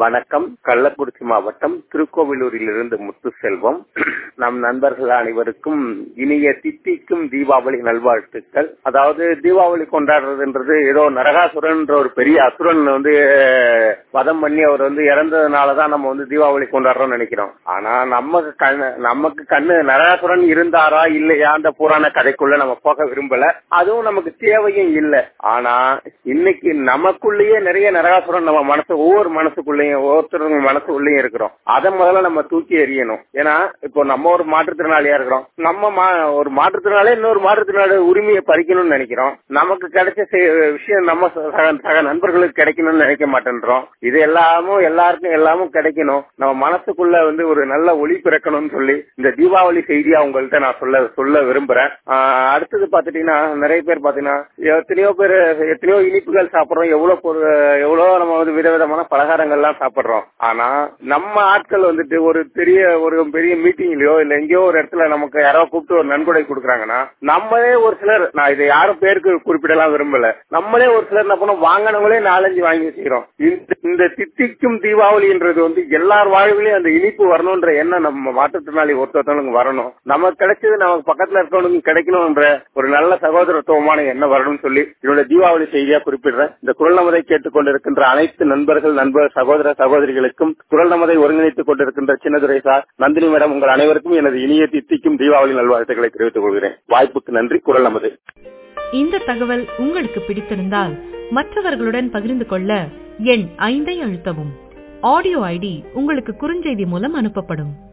வணக்கம் கள்ளக்குறிச்சி மாவட்டம் திருக்கோவிலூரிலிருந்து முத்துசெல்வம் நம் நண்பர்கள் அனைவருக்கும் இனிய தித்திக்கும் தீபாவளி நல்வாழ்த்துக்கள் அதாவது தீபாவளி கொண்டாடுறதுன்றது ஏதோ நரகாசுரன்ற ஒரு பெரிய அசுரன் வந்து வதம் பண்ணி அவர் வந்து இறந்ததுனாலதான் நம்ம வந்து தீபாவளி கொண்டாடுறோம்னு நினைக்கிறோம் ஆனா நமக்கு கண்ணு நமக்கு கண்ணு நரகாசுரன் இருந்தாரா இல்லையா அந்த புராண கதைக்குள்ள நம்ம போக விரும்பல அதுவும் நமக்கு தேவையும் இல்லை ஆனா இன்னைக்கு நமக்குள்ளேயே நிறைய நரகாசுரன் நம்ம மனசு ஒவ்வொரு மனசுக்குள்ளேயும் ஒவ்வொருத்தருங்க மனசுக்குள்ளேயும் இருக்கிறோம் அதை முதல்ல நம்ம தூக்கி எறியணும் ஏன்னா இப்போ நம்ம ஒரு மாற்றுத்திறனாளியா இருக்கிறோம் நம்ம மா- ஒரு மாற்றுத்திறனாலே இன்னொரு மாற்றுத்திறனாளி உரிமையை பறிக்கணும்னு நினைக்கிறோம் நமக்கு கிடைச்ச செ- விஷயம் நம்ம சக சக நண்பர்களுக்கு கிடைக்கணும்னு நினைக்க மாட்டேன்றோம் இது எல்லாமும் எல்லாருக்கும் எல்லாமும் கிடைக்கணும் நம்ம மனசுக்குள்ள வந்து ஒரு நல்ல ஒளி பிறக்கணும்னு சொல்லி இந்த தீபாவளி செய்தியா உங்கள்கிட்ட நான் சொல்ல சொல்ல விரும்புறேன் ஆஹ் அடுத்தது பாத்துட்டீங்கன்னா நிறைய பேர் பாத்தீங்கன்னா எத்தனையோ பேர் எத்தனையோ இனிப்புகள் சாப்பிடுறோம் எவ்வளவு பொரு- எவ்வளவு நம்ம வந்து விதவிதமான பலகாரங்கள்லாம் சாப்பிடுறோம் ஆனா நம்ம ஆட்கள் வந்துட்டு ஒரு பெரிய ஒரு பெரிய மீட்டிங்லயோ இல்ல எங்கேயோ ஒரு இடத்துல நமக்கு யாரோ கூப்பிட்டு ஒரு நன்கொடை கொடுக்குறாங்கன்னா நம்மளே ஒரு சிலர் நான் இதை யாரும் பேருக்கு குறிப்பிடலாம் விரும்பல நம்மளே ஒரு சிலர் என்ன பண்ணோம் வாங்கினவங்களே நாலஞ்சு வாங்கி வச்சுக்கிறோம் இந்த- இந்த தித்திக்கும் தீபாவளின்றது வந்து எல்லார் வாழ்விலையும் அந்த இனிப்பு வரணும்ன்ற எண்ணம் நம்ம மாற்றுத்திறனாளி ஒருத்தவங்களுக்கு வரணும் நமக்கு கிடைச்சது நமக்கு பக்கத்துல இருக்கவனுக்கு கிடைக்கணும்ன்ற ஒரு நல்ல சகோதரத்துவமான எண்ணம் வரணும்னு சொல்லி என்னோட தீபாவளி செய்தியா குறிப்பிடுறேன் இந்த குரல் நமதை கேட்டுக்கொண்டிருக்கின்ற அனைத்து நண்பர்கள் நண்பர் சகோதர சகோதரிகளுக்கும் குரல் நமதை ஒருங்கிணைத்துக் கொண்டிருக்கின்ற சின்னதுரை சார் நந்தினி மேடம் உங்கள் அனைவருக்கும் எனது இனிய தித்திக்கும் தீபாவளி நல்வாழ்த்துக்களை தெரிவித்துக் கொள்கிறேன் வாய்ப்புக்கு நன்றி குரல் நமது இந்த தகவல் உங்களுக்கு பிடித்திருந்தால் மற்றவர்களுடன் பகிர்ந்து கொள்ள எண் ஐந்தை அழுத்தவும் ஆடியோ ஐடி உங்களுக்கு குறுஞ்செய்தி மூலம் அனுப்பப்படும்